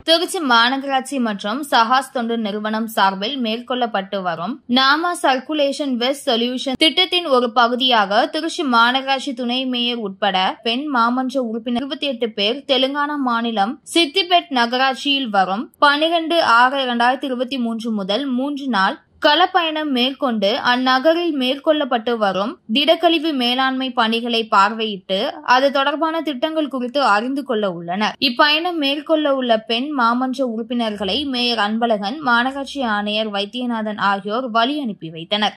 திருச்சி மாநகராட்சி மற்றும் சஹாஸ் தொண்டு நிறுவனம் சார்பில் மேற்கொள்ளப்பட்டு வரும் நாமா சர்க்குலேஷன் வெஸ்ட் சொல்யூஷன் திட்டத்தின் ஒரு பகுதியாக திருச்சி மாநகராட்சி துணை மேயர் உட்பட பெண் மாமன்ற உறுப்பினர் இருபத்தி எட்டு பேர் தெலுங்கானா மாநிலம் சித்திபெட் நகராட்சியில் வரும் பனிரெண்டு ஆறு இரண்டாயிரத்தி இருபத்தி மூன்று முதல் மூன்று நாள் களப்பயணம் மேற்கொண்டு அந்நகரில் மேற்கொள்ளப்பட்டு வரும் திடக்கழிவு மேலாண்மை பணிகளை பார்வையிட்டு அது தொடர்பான திட்டங்கள் குறித்து அறிந்து கொள்ள உள்ளனர் இப்பயணம் மேற்கொள்ள உள்ள பெண் மாமன்ற உறுப்பினர்களை மேயர் அன்பழகன் மாநகராட்சி ஆணையர் வைத்தியநாதன் ஆகியோர் வழி அனுப்பி வைத்தனர்